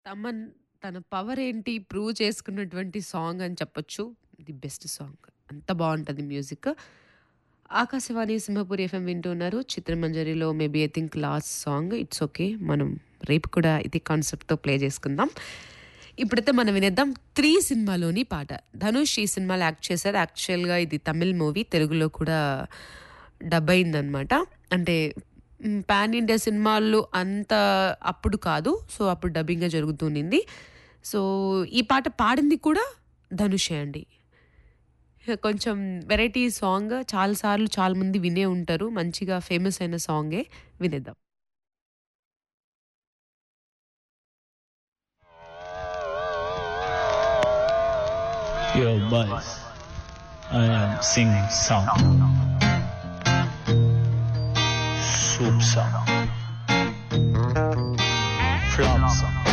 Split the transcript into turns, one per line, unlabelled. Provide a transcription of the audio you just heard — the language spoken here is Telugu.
తమన్ తన పవర్ ఏంటి ప్రూవ్ చేసుకున్నటువంటి సాంగ్ అని చెప్పొచ్చు. The best song. అంత బావుంటది మ్యూజిక్. ఆకాశవాణి సింహపూర్ ఎఫ్ఎం వింటూ ఉన్నారు. 'చిత్రమంజరి'లో maybe I think last song. It's okay. మనం రేపు కూడా ఇదే కాన్సెప్ట్‌తో ప్లే చేసుకుందాం. ఇప్పుడైతే మనం వినేద్దాం 'త్రీ' సినిమాలోని పాట. ధనుష్ ఈ సినిమాలో యాక్ట్ చేశారు. యాక్చువల్‌గా ఇది తమిళ్ మూవీ. తెలుగులో కూడా డబ్ అయిందనమాట. అంటే హ్మ్, పాన్ ఇండియా సినిమాల్లో అంత అప్పుడు కాదు. సో, అప్పుడు డబ్బింగే జరుగుతూ ఉండింది. సో, ఈ పాట పాడింది కూడా ధనుషే అండి. కొంచెం వెరైటీ సాంగ్. చాలా సార్లు చాలా మంది వినే ఉంటారు. మంచిగా ఫేమస్ అయిన సాంగే. వినేద్దాం.
Yo, boys. I am singing song. Soup song. Flop song.